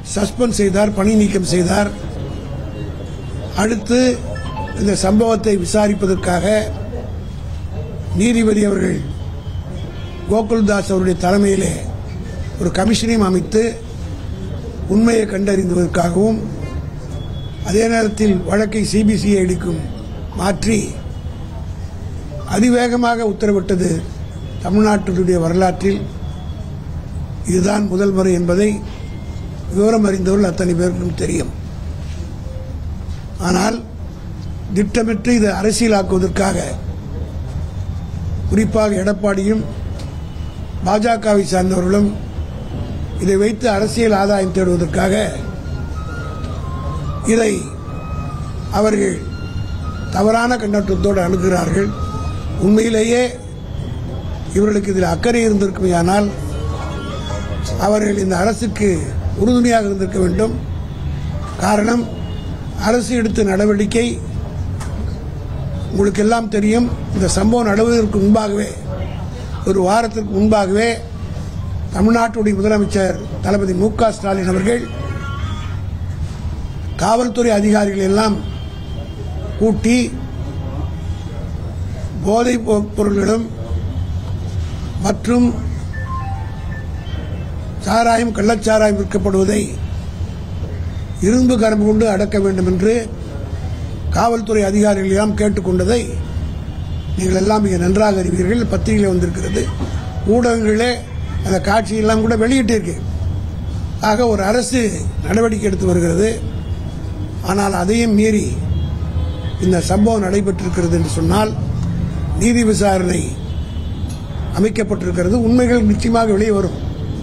suspend செய்தார் பணி நீக்கம் செய்தார் அடுத்து இந்த சம்பவத்தை விசாரிப்பதற்காக நீதிபதி அவர்கள் கோகுல்தாஸ் அவருடைய தலைமையிலே ஒரு கமிஷனையும் அமைத்து உண்மையை கண்டறிந்ததற்காகவும் அதே நேரத்தில் வழக்கை சிபிசிஐடிக்கும் மாற்றி அதிவேகமாக உத்தரவிட்டது தமிழ்நாட்டினுடைய வரலாற்றில் இதுதான் முதல் முறை என்பதை விவரம் அறிந்தவர்கள் அத்தனை பேருக்கும் தெரியும் ஆனால் திட்டமிட்டு இதை அரசியலாக்குவதற்காக குறிப்பாக எடப்பாடியும் பாஜகவை சார்ந்தவர்களும் இதை வைத்து அரசியல் ஆதாயம் தேடுவதற்காக இதை அவர்கள் தவறான கண்ணோட்டத்தோடு அணுகிறார்கள் உண்மையிலேயே இவர்களுக்கு இதில் அக்கறை இருந்திருக்குமேயானால் அவர்கள் இந்த அரசுக்கு உறுதுணையாக இருந்திருக்க வேண்டும் காரணம் அரசு எடுத்த நடவடிக்கை உங்களுக்கு எல்லாம் தெரியும் இந்த சம்பவம் நடவதற்கு முன்பாகவே ஒரு வாரத்திற்கு முன்பாகவே தமிழ்நாட்டுடைய முதலமைச்சர் தளபதி மு க ஸ்டாலின் அவர்கள் காவல்துறை அதிகாரிகள் எல்லாம் கூட்டி போதைப் பொ- பொருள்களும் மற்றும் சாராயம் கள்ளச்சாராயம் விற்கப்படுவதை இரும்பு கரம் கொண்டு அடக்க வேண்டும் என்று காவல்துறை அதிகாரிகள் எல்லாம் கேட்டுக்கொண்டதை நீங்கள் எல்லாம் மிக நன்றாக அறிவீர்கள் பத்திரிகையில் வந்திருக்கிறது ஊடகங்களே அந்த காட்சியெல்லாம் கூட வெளியிட்டிருக்கு ஆக ஒரு அரசு நடவடிக்கை எடுத்து வருகிறது ஆனால் அதையும் மீறி இந்த சம்பவம் நடைபெற்றிருக்கிறது என்று சொன்னால் நீதி விசாரணை அமைக்கப்பட்டிருக்கிறது உண்மைகள் நிச்சயமாக வெளியே வரும்